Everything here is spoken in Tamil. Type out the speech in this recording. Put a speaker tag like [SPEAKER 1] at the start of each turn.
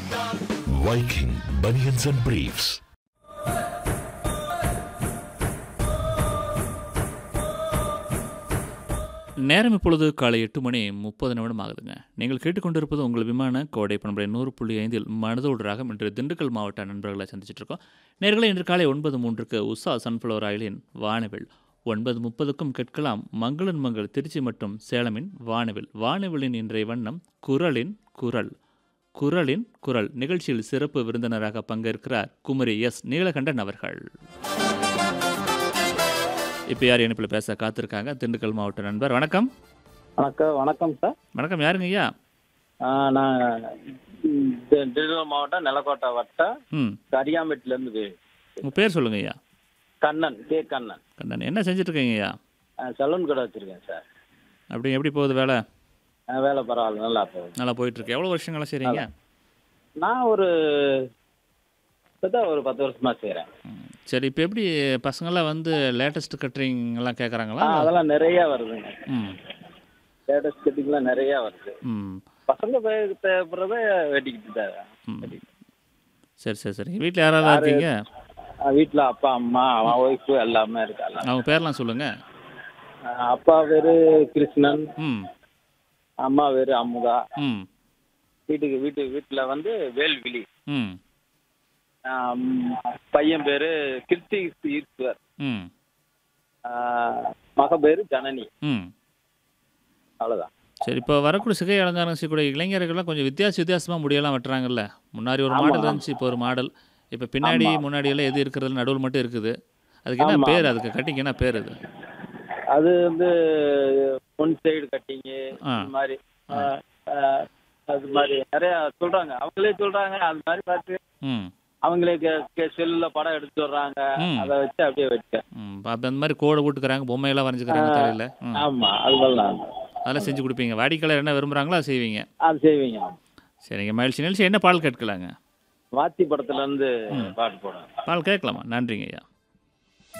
[SPEAKER 1] Viking Bunions and Briefs.
[SPEAKER 2] நேரம் இப்பொழுது காலை எட்டு மணி முப்பது நிமிடம் ஆகுதுங்க நீங்கள் கேட்டுக்கொண்டிருப்பது உங்கள் விமான கோடை பண்புரை நூறு புள்ளி ஐந்தில் மனதோடு ராகம் இன்று திண்டுக்கல் மாவட்ட நண்பர்களை சந்திச்சிட்டு இருக்கோம் நேர்களை இன்று காலை ஒன்பது மூன்றுக்கு உஷா சன்ஃப்ளவர் ஆயிலின் வானவில் ஒன்பது முப்பதுக்கும் கேட்கலாம் மங்களன் மங்கள் திருச்சி மற்றும் சேலமின் வானவில் வானவிலின் இன்றைய வண்ணம் குரலின் குரல் குரலின் குரல் நிகழ்ச்சியில் சிறப்பு விருந்தினராக பங்கேற்கிறார் குமரி எஸ் நீலகண்டன் அவர்கள் இப்போ யார் இணைப்பில் பேச காத்திருக்காங்க திண்டுக்கல் மாவட்ட நண்பர் வணக்கம்
[SPEAKER 3] வணக்கம் வணக்கம் சார்
[SPEAKER 2] வணக்கம் யாருங்க ஐயா
[SPEAKER 3] ஆ, நான் ம், தி- திண்டுக்கல் மாவட்டம் நிலக்கோட்டை வட்டம்
[SPEAKER 2] ம்
[SPEAKER 3] கரியாம்பேட்டிலேருந்து வே-
[SPEAKER 2] உங்கள் பேர் சொல்லுங்க ஐயா
[SPEAKER 3] கண்ணன் கே கண்ணன்
[SPEAKER 2] கண்ணன் என்ன செஞ்சுட்டு இருக்கீங்க ஐயா
[SPEAKER 3] ஆ, சலூன் கடை வச்சுருக்கேன் சார்
[SPEAKER 2] அப்படி எப்படி போகுது வேலை
[SPEAKER 3] ஆ, வேலை பரவாயில்ல நல்லா போகுது
[SPEAKER 2] நல்லா போயிட்டு இருக்கு எவ்வளோ வருஷங்களா செய்றீங்க
[SPEAKER 3] நான் ஒரு இப்போதான் ஒரு பத்து வருஷமா செய்கிறேன்
[SPEAKER 2] ம். சரி இப்போ எப்படி பசங்களாம் வந்து லேட்டஸ்ட் கட்ரிங் எல்லாம் கேட்குறாங்களா
[SPEAKER 3] அதெல்லாம் நிறைய வருதுங்க
[SPEAKER 2] ம்
[SPEAKER 3] லேட்டஸ்ட் கட்டிங்லாம் நிறைய வருது
[SPEAKER 2] ம்
[SPEAKER 3] பசங்க பேருக்கு தேவைப்படுறத வெட்டிக்கிட்டு தேவை
[SPEAKER 2] ம். சரி சரி சரி வீட்டில் யாரெல்லாம் இருக்கீங்க
[SPEAKER 3] வீட்டில் அப்பா அம்மா அவன் ஒய்ஃபு எல்லாமே இருக்காங்க
[SPEAKER 2] அவங்க பேர்லாம் சொல்லுங்க
[SPEAKER 3] ஆ, அப்பா பேரு கிருஷ்ணன்
[SPEAKER 2] ம்
[SPEAKER 3] அம்மா பேரு அமுதா
[SPEAKER 2] ம்
[SPEAKER 3] வீட்டுக்கு வீட்டு வீட்டில் வந்து வேல்விழி
[SPEAKER 2] ம்
[SPEAKER 3] ஆம், பையன் பேரு கிருத்தி ஈஸ்வர்
[SPEAKER 2] ம்
[SPEAKER 3] ஆ, மக பேரு ஜனனி
[SPEAKER 2] ம்
[SPEAKER 3] அவ்வளோதான்
[SPEAKER 2] சரி இப்போ வரக்கூடிய சிகை அலங்காரம் செய்யக்கூடிய இளைஞர்கள்லாம் கொஞ்சம் வித்தியாச வித்தியாசமாக முடியெல்லாம் வெட்டுறாங்கல்ல முன்னாடி ஒரு
[SPEAKER 3] ஆமா,
[SPEAKER 2] மாடல்
[SPEAKER 3] ஆமா.
[SPEAKER 2] இருந்துச்சு இப்போ ஒரு மாடல் இப்போ பின்னாடி
[SPEAKER 3] ஆமா.
[SPEAKER 2] முன்னாடி எல்லாம் எது இருக்கிறது நடுவில் மட்டும் இருக்குது அதுக்கு என்ன
[SPEAKER 3] ஆமா,
[SPEAKER 2] பேர்
[SPEAKER 3] ஆமா.
[SPEAKER 2] அதுக்கு கட்டிங் என்ன பேர் அது
[SPEAKER 3] அது வந்து ஒன் சைடு கட்டிங்கு
[SPEAKER 2] ஆ.
[SPEAKER 3] இந்த மாதிரி ஆ, ஆ, அது மாதிரி நிறைய சொல்றாங்க அவங்களே சொல்றாங்க அது மாதிரி பார்த்து
[SPEAKER 2] ம்
[SPEAKER 3] அவங்களே செல்லுல படம் எடுத்து வர்றாங்க
[SPEAKER 2] ம்.
[SPEAKER 3] அதை வச்சு அப்படியே வச்சேன்
[SPEAKER 2] ம் அப்போ அந்த மாதிரி கோடை போட்டுக்கிறாங்க பொம்மையெல்லாம் வரைஞ்சிக்கிறாங்க தலையில் ம்
[SPEAKER 3] ஆமா அதுதான்
[SPEAKER 2] அதெல்லாம் செஞ்சு கொடுப்பீங்க வாடிக்கையாளர் என்ன விரும்புகிறாங்களோ அதை செய்வீங்க
[SPEAKER 3] அது செய்வீங்க
[SPEAKER 2] சரிங்க மகிழ்ச்சி நிகழ்ச்சி என்ன பால் கேட்கலாங்க
[SPEAKER 3] வாத்தி படத்துல இருந்து பாட்டு போடுவேன்
[SPEAKER 2] பால் கேட்கலாமா நன்றிங்க ஐயா